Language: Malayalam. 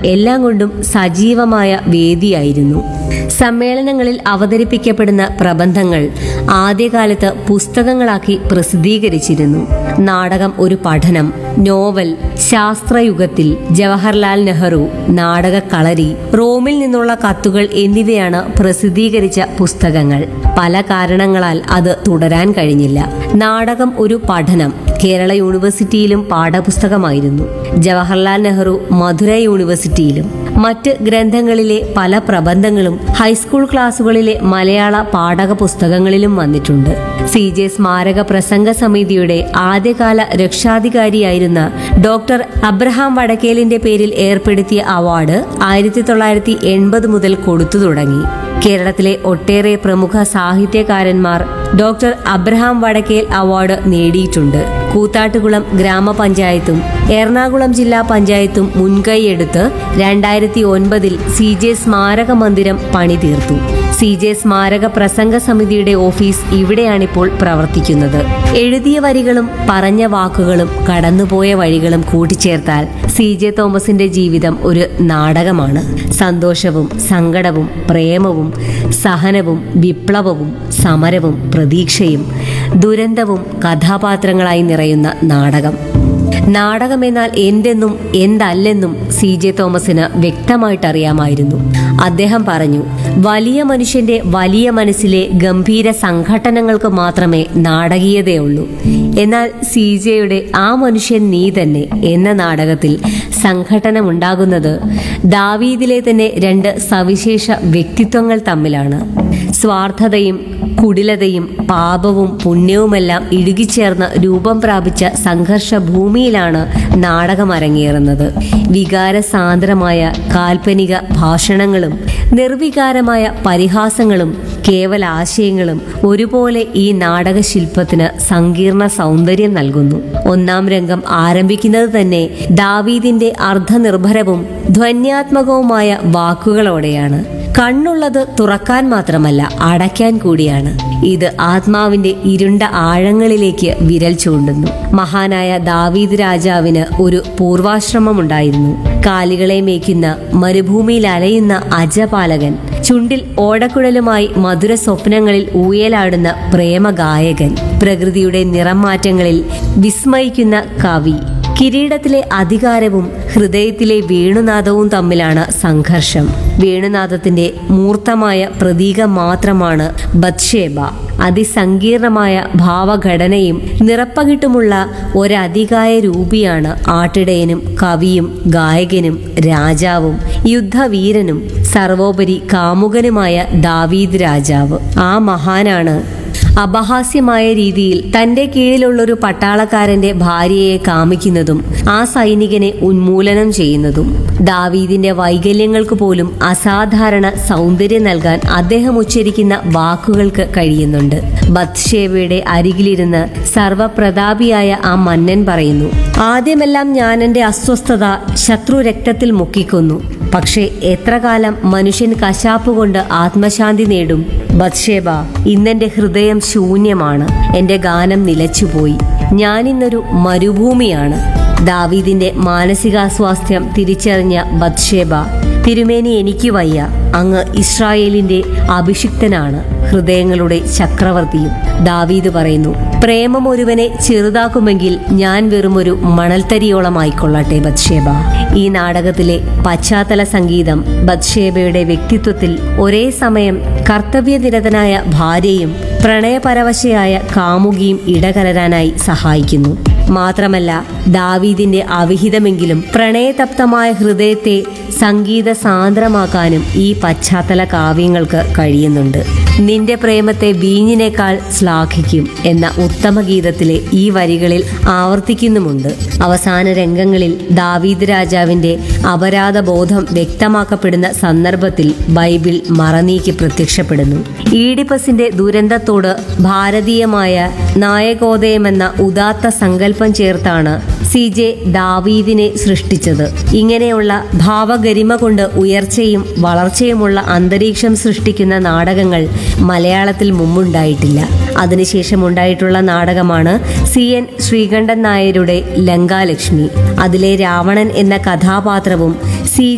എല്ലാം കൊണ്ടും സജീവമായ വേദിയായിരുന്നു സമ്മേളനങ്ങളിൽ അവതരിപ്പിക്കപ്പെടുന്ന പ്രബന്ധങ്ങൾ ആദ്യകാലത്ത് പുസ്തകങ്ങളാക്കി പ്രസിദ്ധീകരിച്ചിരുന്നു നാടകം ഒരു പഠനം നോവൽ ശാസ്ത്രയുഗത്തിൽ ജവഹർലാൽ നെഹ്റു നാടകക്കളരി റോമിൽ നിന്നുള്ള കത്തുകൾ എന്നിവയാണ് പ്രസിദ്ധീകരിച്ച പുസ്തകങ്ങൾ പല കാരണങ്ങളാൽ അത് തുടരാൻ കഴിഞ്ഞില്ല നാടകം ഒരു പഠനം കേരള യൂണിവേഴ്സിറ്റിയിലും പാഠപുസ്തകമായിരുന്നു ജവഹർലാൽ നെഹ്റു മധുര യൂണിവേഴ്സിറ്റിയിലും മറ്റ് ഗ്രന്ഥങ്ങളിലെ പല പ്രബന്ധങ്ങളും ഹൈസ്കൂൾ ക്ലാസുകളിലെ മലയാള പാഠക പുസ്തകങ്ങളിലും വന്നിട്ടുണ്ട് സി ജെ സ്മാരക പ്രസംഗ സമിതിയുടെ ആദ്യകാല രക്ഷാധികാരിയായിരുന്ന ഡോക്ടർ അബ്രഹാം വടക്കേലിന്റെ പേരിൽ ഏർപ്പെടുത്തിയ അവാർഡ് ആയിരത്തി തൊള്ളായിരത്തി എൺപത് മുതൽ കൊടുത്തു തുടങ്ങി കേരളത്തിലെ ഒട്ടേറെ പ്രമുഖ സാഹിത്യകാരന്മാർ ഡോക്ടർ അബ്രഹാം വടക്കേൽ അവാർഡ് നേടിയിട്ടുണ്ട് കൂത്താട്ടുകുളം ഗ്രാമപഞ്ചായത്തും എറണാകുളം ജില്ലാ പഞ്ചായത്തും മുൻകൈയെടുത്ത് രണ്ടായിരത്തി ഒൻപതിൽ സി ജെ സ്മാരക മന്ദിരം പണിതീർത്തു സി ജെ സ്മാരക പ്രസംഗ സമിതിയുടെ ഓഫീസ് ഇവിടെയാണിപ്പോൾ പ്രവർത്തിക്കുന്നത് എഴുതിയ വരികളും പറഞ്ഞ വാക്കുകളും കടന്നുപോയ വഴികളും കൂട്ടിച്ചേർത്താൽ സി ജെ തോമസിന്റെ ജീവിതം ഒരു നാടകമാണ് സന്തോഷവും സങ്കടവും പ്രേമവും സഹനവും വിപ്ലവവും സമരവും പ്രതീക്ഷയും ദുരന്തവും കഥാപാത്രങ്ങളായി നിറയുന്ന നാടകം നാടകമെന്നാൽ എന്തെന്നും എന്തല്ലെന്നും സി ജെ തോമസിന് വ്യക്തമായിട്ട് അറിയാമായിരുന്നു അദ്ദേഹം പറഞ്ഞു വലിയ മനുഷ്യന്റെ വലിയ മനസ്സിലെ ഗംഭീര സംഘട്ടനങ്ങൾക്ക് മാത്രമേ നാടകീയതയുള്ളൂ എന്നാൽ സി ജെയുടെ ആ മനുഷ്യൻ നീ തന്നെ എന്ന നാടകത്തിൽ സംഘട്ടനമുണ്ടാകുന്നത് ദാവീദിലെ തന്നെ രണ്ട് സവിശേഷ വ്യക്തിത്വങ്ങൾ തമ്മിലാണ് സ്വാർത്ഥതയും കുടിലതയും പാപവും പുണ്യവുമെല്ലാം ഇഴുകിച്ചേർന്ന് രൂപം പ്രാപിച്ച സംഘർഷ ഭൂമിയിലാണ് നാടകം അരങ്ങേറുന്നത് വികാരസാന്ദ്രമായ കാൽപ്പനിക ഭാഷണങ്ങളും നിർവികാരമായ പരിഹാസങ്ങളും കേവല ആശയങ്ങളും ഒരുപോലെ ഈ നാടകശില്പത്തിന് സങ്കീർണ സൗന്ദര്യം നൽകുന്നു ഒന്നാം രംഗം ആരംഭിക്കുന്നത് തന്നെ ദാവീദിന്റെ അർദ്ധനിർഭരവും ധ്വന്യാത്മകവുമായ വാക്കുകളോടെയാണ് കണ്ണുള്ളത് തുറക്കാൻ മാത്രമല്ല അടയ്ക്കാൻ കൂടിയാണ് ഇത് ആത്മാവിന്റെ ഇരുണ്ട ആഴങ്ങളിലേക്ക് വിരൽ ചൂണ്ടുന്നു മഹാനായ ദാവീദ് രാജാവിന് ഒരു പൂർവാശ്രമമുണ്ടായിരുന്നു കാലികളെ മേയ്ക്കുന്ന മരുഭൂമിയിൽ അലയുന്ന അജപാലകൻ ചുണ്ടിൽ ഓടക്കുഴലുമായി മധുര സ്വപ്നങ്ങളിൽ ഊയലാടുന്ന പ്രേമഗായകൻ പ്രകൃതിയുടെ നിറം മാറ്റങ്ങളിൽ വിസ്മയിക്കുന്ന കവി കിരീടത്തിലെ അധികാരവും ഹൃദയത്തിലെ വേണുനാദവും തമ്മിലാണ് സംഘർഷം വേണുനാദത്തിന്റെ മൂർത്തമായ പ്രതീകം മാത്രമാണ് ബത്ഷേബ അതിസങ്കീർണമായ ഭാവഘടനയും നിറപ്പകിട്ടുമുള്ള ഒരധികായ രൂപിയാണ് ആട്ടിടയനും കവിയും ഗായകനും രാജാവും യുദ്ധവീരനും സർവോപരി കാമുകനുമായ ദാവീദ് രാജാവ് ആ മഹാനാണ് അപഹാസ്യമായ രീതിയിൽ തന്റെ കീഴിലുള്ളൊരു പട്ടാളക്കാരന്റെ ഭാര്യയെ കാമിക്കുന്നതും ആ സൈനികനെ ഉന്മൂലനം ചെയ്യുന്നതും ദാവീദിന്റെ വൈകല്യങ്ങൾക്ക് പോലും അസാധാരണ സൗന്ദര്യം നൽകാൻ അദ്ദേഹം ഉച്ചരിക്കുന്ന വാക്കുകൾക്ക് കഴിയുന്നുണ്ട് ബത്ഷേബയുടെ അരികിലിരുന്ന് സർവപ്രതാപിയായ ആ മന്നൻ പറയുന്നു ആദ്യമെല്ലാം ഞാൻ എന്റെ അസ്വസ്ഥത ശത്രു രക്തത്തിൽ മുക്കിക്കൊന്നു പക്ഷേ എത്ര കാലം മനുഷ്യൻ കശാപ്പ് കൊണ്ട് ആത്മശാന്തി നേടും ബത്ഷേബ ഇന്നെന്റെ ഹൃദയം ശൂന്യമാണ് എന്റെ ഗാനം നിലച്ചുപോയി ഞാനിന്നൊരു മരുഭൂമിയാണ് ദാവീദിന്റെ മാനസികാസ്വാസ്ഥ്യം തിരിച്ചറിഞ്ഞ ബത്ഷേബ തിരുമേനി എനിക്ക് വയ്യ അങ്ങ് ഇസ്രായേലിന്റെ അഭിഷിക്തനാണ് ഹൃദയങ്ങളുടെ ചക്രവർത്തിയും ദാവീദ് പറയുന്നു പ്രേമം ഒരുവനെ ചെറുതാക്കുമെങ്കിൽ ഞാൻ വെറുമൊരു മണൽത്തരിയോളമായിക്കൊള്ളട്ടെ ബത്ഷേബ ഈ നാടകത്തിലെ പശ്ചാത്തല സംഗീതം ബത്ഷേബയുടെ വ്യക്തിത്വത്തിൽ ഒരേ സമയം കർത്തവ്യനിരതനായ ഭാര്യയും പ്രണയപരവശയായ കാമുകിയും ഇടകലരാനായി സഹായിക്കുന്നു മാത്രമല്ല ദാവീദിന്റെ അവിഹിതമെങ്കിലും പ്രണയതപ്തമായ ഹൃദയത്തെ സംഗീത സാന്ദ്രമാക്കാനും ഈ പശ്ചാത്തല കാവ്യങ്ങൾക്ക് കഴിയുന്നുണ്ട് നിന്റെ പ്രേമത്തെ വീഞ്ഞിനേക്കാൾ ശ്ലാഘിക്കും എന്ന ഉത്തമ ഗീതത്തിലെ ഈ വരികളിൽ ആവർത്തിക്കുന്നുമുണ്ട് അവസാന രംഗങ്ങളിൽ ദാവീദ് രാജാവിന്റെ അപരാധബോധം വ്യക്തമാക്കപ്പെടുന്ന സന്ദർഭത്തിൽ ബൈബിൾ മറനീക്കി പ്രത്യക്ഷപ്പെടുന്നു ഈഡിപ്പസിന്റെ ദുരന്തത്തോട് ഭാരതീയമായ നായകോദയമെന്ന ഉദാത്ത സങ്കല്പം ചേർത്താണ് സി ജെ ദാവീദിനെ സൃഷ്ടിച്ചത് ഇങ്ങനെയുള്ള ഭാവഗരിമ കൊണ്ട് ഉയർച്ചയും വളർച്ചയുമുള്ള അന്തരീക്ഷം സൃഷ്ടിക്കുന്ന നാടകങ്ങൾ മലയാളത്തിൽ മുമ്പുണ്ടായിട്ടില്ല അതിനുശേഷം ഉണ്ടായിട്ടുള്ള നാടകമാണ് സി എൻ ശ്രീകണ്ഠൻ നായരുടെ ലങ്കാലക്ഷ്മി അതിലെ രാവണൻ എന്ന കഥാപാത്രവും സി